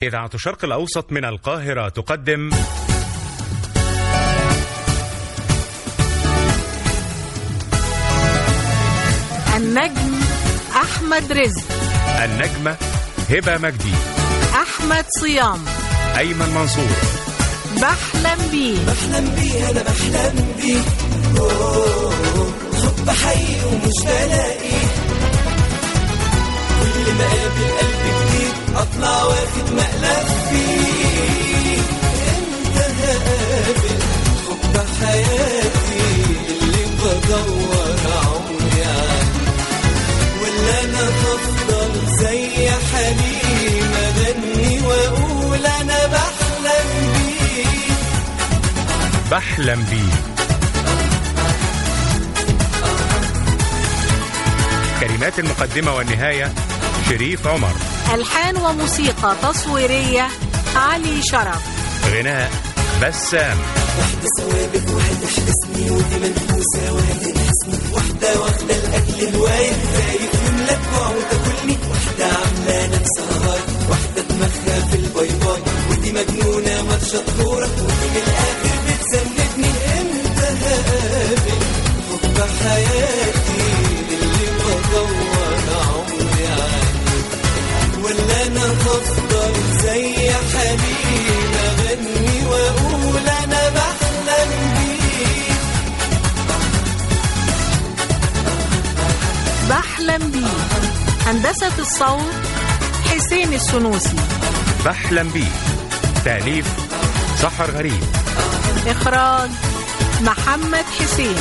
إذاعة الشرق الأوسط من القاهرة تقدم النجم أحمد رزق النجمة هبة مجدي أحمد صيام أيمن منصور بحلم بيه بحلم بيه انا بحلم بيه أوه، حب حي ومش بلاقيه كل ما اقابل قلب جديد اطلع واخد مقلب فيه انت هقابل حب حياتي اللي بدور عمري عنه ولا انا هفضل زي حليم اغني واقول انا بحلم بيه بحلم بيه كلمات المقدمة والنهاية شريف عمر ألحان وموسيقى تصويرية علي شرف غناء بسام واحدة ثوابت واحد احبسني ودي منفوسة واحد تنحسني واحدة واخدة الأكل الوايد خايف يملك جوع وتاكلني واحدة عاملة نفسها هاي واحدة دماغها في الباي باي ودي مجنونة ماتشة كورة ودي من الآخر بتسندني امتى هقابل حب حياتي اللي بدور عمري عنه ولا انا هفضل زي حليم اغني واقول انا بحلم بيه بحلم بيه هندسة الصوت حسين السنوسي بحلم بيه تأليف سحر غريب إخراج محمد حسين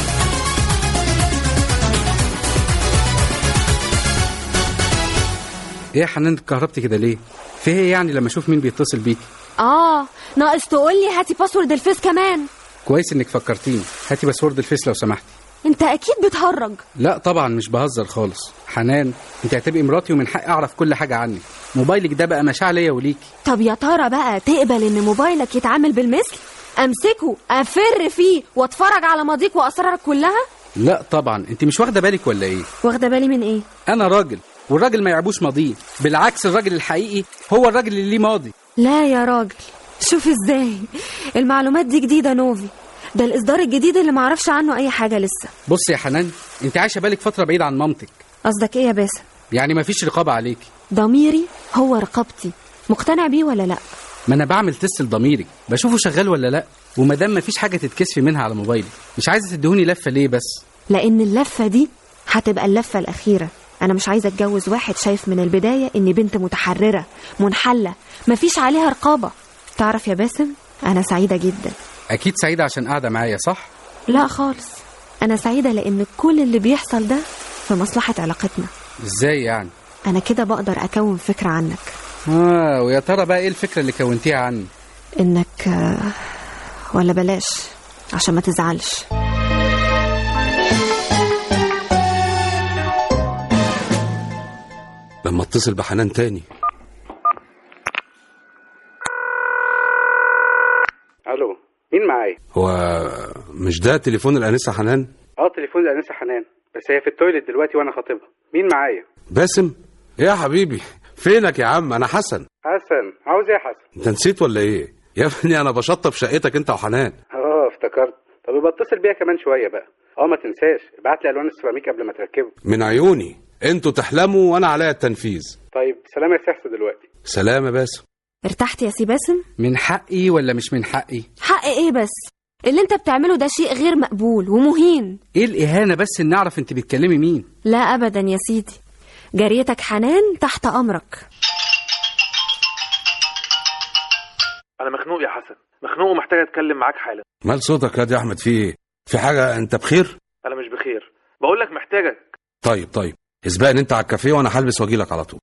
ايه يا حنان اتكهربتي كده ليه؟ في ايه يعني لما اشوف مين بيتصل بيكي؟ اه ناقص تقولي هاتي باسورد الفيس كمان كويس انك فكرتيني هاتي باسورد الفيس لو سمحتي انت اكيد بتهرج لا طبعا مش بهزر خالص حنان انت هتبقي مراتي ومن حقي اعرف كل حاجه عنك موبايلك ده بقى مشاع ليا وليكي طب يا ترى بقى تقبل ان موبايلك يتعامل بالمثل امسكه افر فيه واتفرج على ماضيك واسرارك كلها لا طبعا انت مش واخده بالك ولا ايه؟ واخده بالي من ايه انا راجل والراجل ما يعبوش ماضيه بالعكس الراجل الحقيقي هو الراجل اللي ليه ماضي لا يا راجل شوف ازاي المعلومات دي جديده نوفي ده الاصدار الجديد اللي معرفش عنه اي حاجه لسه بص يا حنان انت عايشه بالك فتره بعيد عن مامتك قصدك ايه يا باسم يعني ما فيش رقابه عليكي ضميري هو رقابتي مقتنع بيه ولا لا ما انا بعمل تست لضميري بشوفه شغال ولا لا وما دام ما فيش حاجه تتكسفي منها على موبايلي مش عايزه تدهوني لفه ليه بس لان اللفه دي هتبقى اللفه الاخيره انا مش عايزه اتجوز واحد شايف من البدايه اني بنت متحرره منحله مفيش عليها رقابه تعرف يا باسم انا سعيده جدا اكيد سعيده عشان قاعده معايا صح لا خالص انا سعيده لان كل اللي بيحصل ده في مصلحه علاقتنا ازاي يعني انا كده بقدر اكون فكره عنك اه ويا ترى بقى ايه الفكره اللي كونتيها عني انك آه، ولا بلاش عشان ما تزعلش لما اتصل بحنان تاني الو مين معايا هو مش ده تليفون الانسه حنان اه تليفون الانسه حنان بس هي في التويليت دلوقتي وانا خاطبها مين معايا باسم ايه يا حبيبي فينك يا عم انا حسن حسن عاوز ايه يا حسن انت نسيت ولا ايه يا ابني انا بشطب شقتك انت وحنان اه افتكرت طب يبقى اتصل بيها كمان شويه بقى اه ما تنساش ابعت لي الوان السيراميك قبل ما تركبه من عيوني انتوا تحلموا وانا عليا التنفيذ طيب سلام يا سحس دلوقتي سلام يا باسم ارتحت يا سي باسم من حقي ولا مش من حقي حق ايه بس اللي انت بتعمله ده شيء غير مقبول ومهين ايه الاهانه بس ان نعرف انت بتكلمي مين لا ابدا يا سيدي جاريتك حنان تحت امرك انا مخنوق يا حسن مخنوق ومحتاج اتكلم معاك حالا مال صوتك يا دي احمد في ايه في حاجه انت بخير انا مش بخير بقول لك محتاجك طيب طيب اسبقني انت على الكافيه وانا هلبس واجيلك على طول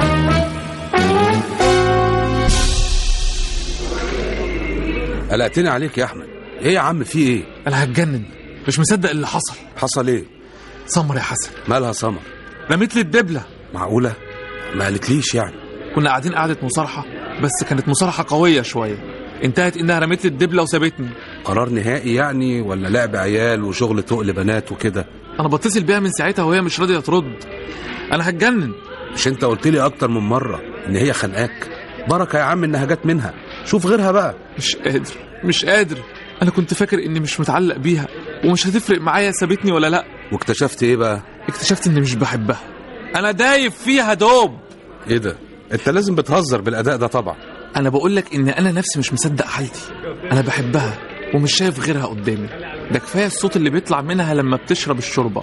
قلقتني عليك يا احمد ايه يا عم في ايه انا هتجنن مش مصدق اللي حصل حصل ايه سمر يا حسن مالها سمر رميت لي الدبله معقوله ما قالتليش يعني كنا قاعدين قعده مصارحه بس كانت مصارحه قويه شويه انتهت انها رميت لي الدبله وسابتني قرار نهائي يعني ولا لعب عيال وشغل تقل بنات وكده انا بتصل بيها من ساعتها وهي مش راضيه ترد انا هتجنن مش انت قلت لي اكتر من مره ان هي خانقاك بركه يا عم انها جت منها شوف غيرها بقى مش قادر مش قادر انا كنت فاكر اني مش متعلق بيها ومش هتفرق معايا سابتني ولا لا واكتشفت ايه بقى اكتشفت اني مش بحبها انا دايب فيها دوب ايه ده انت لازم بتهزر بالاداء ده طبعا انا بقول لك ان انا نفسي مش مصدق حالتي انا بحبها ومش شايف غيرها قدامي ده كفايه الصوت اللي بيطلع منها لما بتشرب الشوربه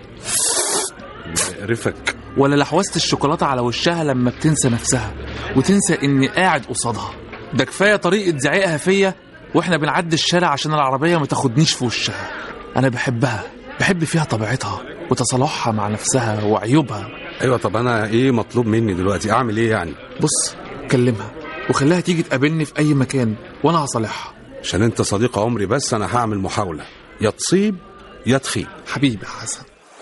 رفك ولا لحوسه الشوكولاته على وشها لما بتنسى نفسها وتنسى اني قاعد قصادها ده كفايه طريقه زعيقها فيا واحنا بنعدي الشارع عشان العربيه ما تاخدنيش في وشها انا بحبها بحب فيها طبيعتها وتصالحها مع نفسها وعيوبها ايوه طب انا ايه مطلوب مني دلوقتي اعمل ايه يعني بص كلمها وخليها تيجي تقابلني في اي مكان وانا هصالحها عشان انت صديق عمري بس انا هعمل محاوله يا تصيب يا تخيب حبيبي حسن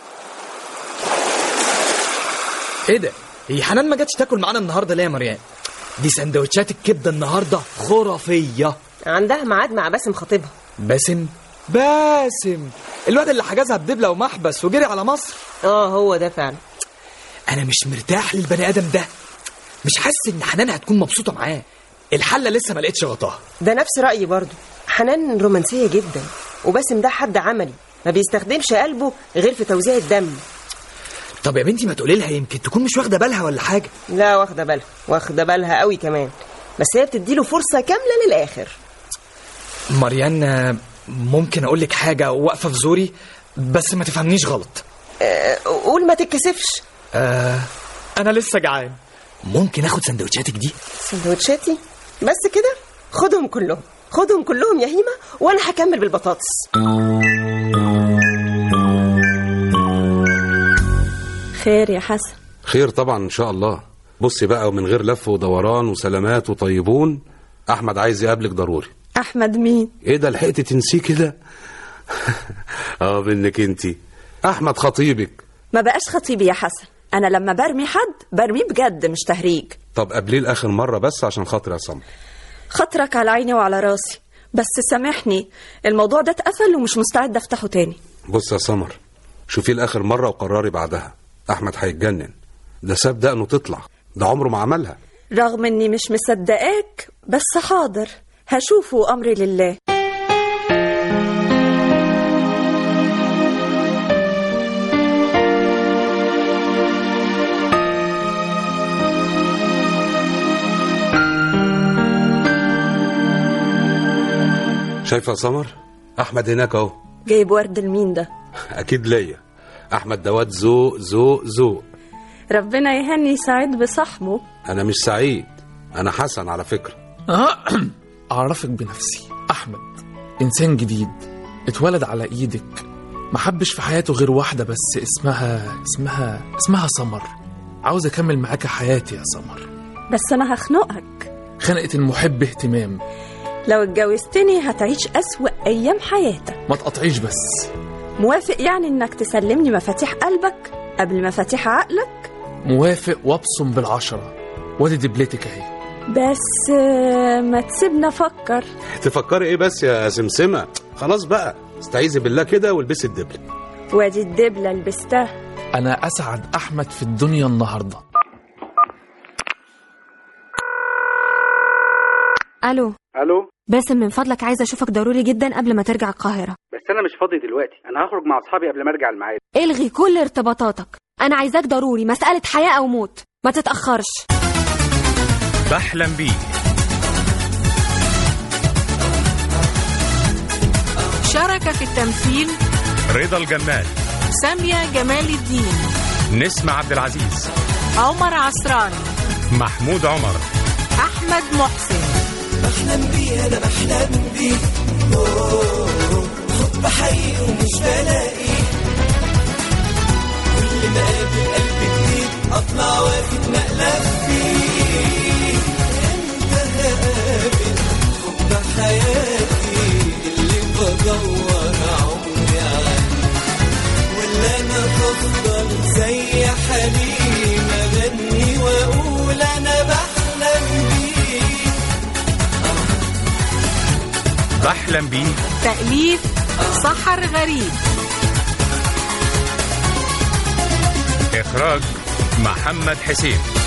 ايه ده هي حنان ما جاتش تاكل معانا النهارده ليه يا مريان دي سندوتشات الكبده النهارده خرافيه عندها ميعاد مع باسم خطيبها باسم باسم الواد اللي حجزها بدبله ومحبس وجري على مصر اه هو ده فعلا انا مش مرتاح للبني ادم ده مش حاسس ان حنان هتكون مبسوطه معاه الحله لسه ما لقيتش غطاها ده نفس رأيي برضو حنان رومانسية جدا وباسم ده حد عملي ما بيستخدمش قلبه غير في توزيع الدم طب يا بنتي ما تقولي لها يمكن تكون مش واخده بالها ولا حاجه لا واخدة بالها واخدة بالها قوي كمان بس هي بتديله فرصة كاملة للآخر مريان آه، ممكن اقول لك حاجه واقفه في زوري بس ما تفهمنيش غلط آه، قول ما تتكسفش آه انا لسه جعان ممكن اخد سندوتشاتك دي سندوتشاتي بس كده خدهم كلهم خدهم كلهم يا هيمة وانا هكمل بالبطاطس خير يا حسن خير طبعا ان شاء الله بصي بقى ومن غير لف ودوران وسلامات وطيبون احمد عايز يقابلك ضروري احمد مين ايه ده لحقت تنسيه كده اه منك انتي احمد خطيبك ما بقاش خطيبي يا حسن انا لما برمي حد برميه بجد مش تهريج طب قبليه لاخر مره بس عشان خاطر يا سمر خاطرك على عيني وعلى راسي بس سامحني الموضوع ده اتقفل ومش مستعد افتحه تاني بص يا سمر شوفيه لاخر مره وقرري بعدها احمد هيتجنن ده ساب دقنه تطلع ده عمره ما عملها رغم اني مش مصدقاك بس حاضر هشوفه امري لله شايفه يا سمر احمد هناك اهو جايب ورد لمين ده اكيد ليا احمد دوات ذوق ذوق ذوق ربنا يهني سعيد بصاحبه انا مش سعيد انا حسن على فكره أعرفك بنفسي أحمد إنسان جديد اتولد على إيدك ما حبش في حياته غير واحدة بس اسمها اسمها اسمها سمر عاوز أكمل معاك حياتي يا سمر بس انا هخنقك خنقة المحب اهتمام لو اتجوزتني هتعيش اسوأ ايام حياتك ما تقطعيش بس موافق يعني انك تسلمني مفاتيح قلبك قبل مفاتيح عقلك موافق وابصم بالعشرة وادي دبلتك اهي بس آه، ما تسيبنا افكر تفكري ايه بس يا سمسمه خلاص بقى استعيذي بالله كده والبسي الدبل وادي الدبلة لبستها أنا أسعد أحمد في الدنيا النهاردة الو الو باسم من فضلك عايزه اشوفك ضروري جدا قبل ما ترجع القاهره بس انا مش فاضي دلوقتي انا هخرج مع اصحابي قبل ما ارجع الميعاد الغي كل ارتباطاتك انا عايزاك ضروري مساله حياه او موت ما تتاخرش بحلم بيه شارك في التمثيل رضا الجمال سامية جمال الدين نسمة عبد العزيز عمر عصراني محمود عمر أحمد محسن بحلم بيه انا بحلم بيه أوه، حب حقيقي ومش بلاقي كل ما اقابل قلب جديد اطلع واخد مقلب فيه انت هقابل حب حياتي اللي بدور عمري عنه ولا انا هفضل زي حليم اغني واقول انا بحلم بيه بحلم بيه تأليف سحر غريب إخراج محمد حسين